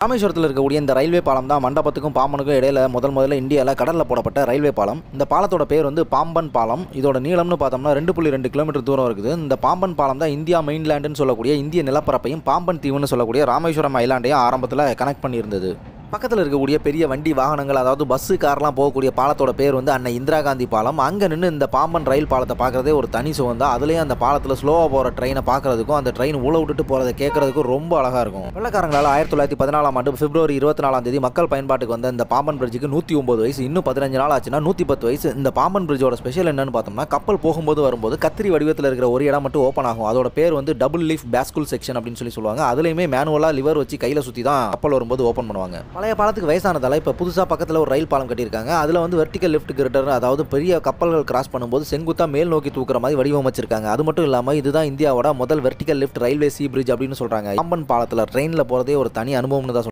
ராமேஸ்வரத்தில் இருக்கக்கூடிய இந்த ரயில்வே பாலம் தான் மண்டபத்துக்கும் பாம்பனுக்கும் இடையில முதல் முதல்ல இந்தியாவில் கடலில் போடப்பட்ட ரயில்வே பாலம் இந்த பாலத்தோட பேர் வந்து பாம்பன் பாலம் இதோட நீளம்னு பார்த்தோம்னா ரெண்டு புள்ளி ரெண்டு கிலோமீட்டர் தூரம் இருக்குது இந்த பாம்பன் பாலம் தான் இந்தியா மெயின்லேண்டுன்னு சொல்லக்கூடிய இந்திய நிலப்பரப்பையும் பாம்பன் தீவுன்னு சொல்லக்கூடிய ராமேஸ்வரம் ஐலாண்டையும் ஆரம்பத்தில் கனெக்ட் பண்ணியிருந்தது பக்கத்தில் இருக்கக்கூடிய பெரிய வண்டி வாகனங்கள் அதாவது பஸ்ஸு கார்லாம் போகக்கூடிய பாலத்தோட பேர் வந்து அன்னை இந்திரா காந்தி பாலம் அங்கே நின்று இந்த பாம்பன் ரயில் பாலத்தை பார்க்குறதே ஒரு தனி சுகம் தான் அதுலேயும் அந்த பாலத்தில் ஸ்லோவாக போகிற ட்ரெயினை பார்க்குறதுக்கும் அந்த ட்ரெயின் உள்ள விட்டுட்டு போகிறத கேட்குறதுக்கும் ரொம்ப அழகாக இருக்கும் வெள்ளக்காரங்களால் ஆயிரத்தி தொள்ளாயிரத்தி பதினாலாம் ஆண்டு பிப்ரவரி இருபத்தி நாலாம் தேதி மக்கள் பயன்பாட்டுக்கு வந்த இந்த பாம்பன் பிரிட்ஜுக்கு நூற்றி ஒம்பது வயசு இன்னும் பதினஞ்சு நாள் ஆச்சுன்னா நூற்றி பத்து வயசு இந்த பாம்பன் பிரிட்ஜோட ஸ்பெஷல் என்னன்னு பார்த்தோம்னா கப்பல் போகும்போது வரும்போது கத்திரி வடிவத்தில் இருக்கிற ஒரு இடம் மட்டும் ஓப்பன் ஆகும் அதோட பேர் வந்து டபுள் லீஃப் பேஸ்குல் செக்ஷன் அப்படின்னு சொல்லி சொல்லுவாங்க அதுலேயுமே மேனுவலாக லிவர் வச்சு கையில் சுற்றி தான் கப்பல் வரும்போது ஓப்பன் பண்ணுவாங்க பழைய பாலத்துக்கு வயசானதால இப்போ புதுசாக பக்கத்தில் ஒரு ரயில் பாலம் கட்டியிருக்காங்க அதில் வந்து வெர்டிக்கல் லிஃப்ட் கிரிட்டர் அதாவது பெரிய கப்பல்கள் கிராஸ் பண்ணும்போது செங்குத்தா மேல் நோக்கி தூக்குற மாதிரி வடிவமைச்சிருக்காங்க அது மட்டும் இல்லாமல் இதுதான் இந்தியாவோட முதல் vertical lift railway sea bridge அப்படின்னு சொல்கிறாங்க பாம்பன் பாலத்தில் ட்ரெயினில் போகிறதே ஒரு தனி அனுபவம்னு தான் சொல்றாங்க.